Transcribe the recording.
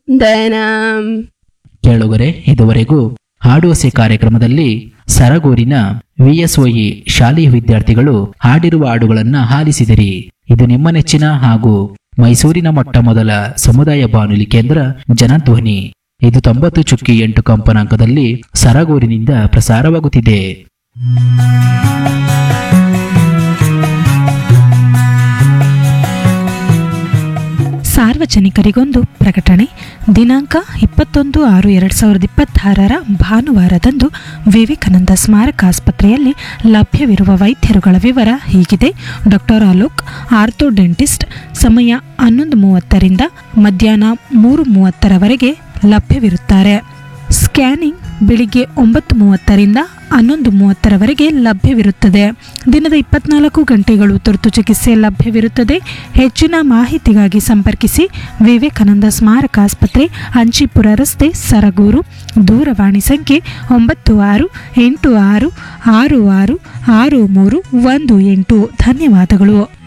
ವಂದನಂ ಕೇಳುಗರೆ ಇದುವರೆಗೂ ಹಾಡುವಸೆ ಕಾರ್ಯಕ್ರಮದಲ್ಲಿ ಸರಗೂರಿನ ವಿಎಸ್ಒಇ ಶಾಲೆಯ ವಿದ್ಯಾರ್ಥಿಗಳು ಹಾಡಿರುವ ಹಾಡುಗಳನ್ನ ಆಲಿಸಿದಿರಿ ಇದು ನಿಮ್ಮ ನೆಚ್ಚಿನ ಹಾಗೂ ಮೈಸೂರಿನ ಮೊಟ್ಟ ಮೊದಲ ಸಮುದಾಯ ಬಾನುಲಿ ಕೇಂದ್ರ ಜನಧ್ವನಿ ಇದು ತೊಂಬತ್ತು ಚುಕ್ಕಿ ಎಂಟು ಕಂಪನಾಂಕದಲ್ಲಿ ಸರಗೂರಿನಿಂದ ಪ್ರಸಾರವಾಗುತ್ತಿದೆ ಸಾರ್ವಜನಿಕರಿಗೊಂದು ಪ್ರಕಟಣೆ ದಿನಾಂಕ ಇಪ್ಪತ್ತೊಂದು ಆರು ಎರಡು ಸಾವಿರದ ಇಪ್ಪತ್ತಾರರ ಭಾನುವಾರದಂದು ವಿವೇಕಾನಂದ ಸ್ಮಾರಕ ಆಸ್ಪತ್ರೆಯಲ್ಲಿ ಲಭ್ಯವಿರುವ ವೈದ್ಯರುಗಳ ವಿವರ ಹೀಗಿದೆ ಡಾಕ್ಟರ್ ಅಲೋಕ್ ಆರ್ಥೋ ಡೆಂಟಿಸ್ಟ್ ಸಮಯ ಹನ್ನೊಂದು ಮೂವತ್ತರಿಂದ ಮಧ್ಯಾಹ್ನ ಮೂರು ಮೂವತ್ತರವರೆಗೆ ಲಭ್ಯವಿರುತ್ತಾರೆ ಸ್ಕ್ಯಾನಿಂಗ್ ಬೆಳಿಗ್ಗೆ ಒಂಬತ್ತು ಮೂವತ್ತರಿಂದ ಹನ್ನೊಂದು ಮೂವತ್ತರವರೆಗೆ ಲಭ್ಯವಿರುತ್ತದೆ ದಿನದ ಇಪ್ಪತ್ನಾಲ್ಕು ಗಂಟೆಗಳು ತುರ್ತು ಚಿಕಿತ್ಸೆ ಲಭ್ಯವಿರುತ್ತದೆ ಹೆಚ್ಚಿನ ಮಾಹಿತಿಗಾಗಿ ಸಂಪರ್ಕಿಸಿ ವಿವೇಕಾನಂದ ಸ್ಮಾರಕ ಆಸ್ಪತ್ರೆ ಅಂಚಿಪುರ ರಸ್ತೆ ಸರಗೂರು ದೂರವಾಣಿ ಸಂಖ್ಯೆ ಒಂಬತ್ತು ಆರು ಎಂಟು ಆರು ಆರು ಆರು ಆರು ಮೂರು ಒಂದು ಎಂಟು ಧನ್ಯವಾದಗಳು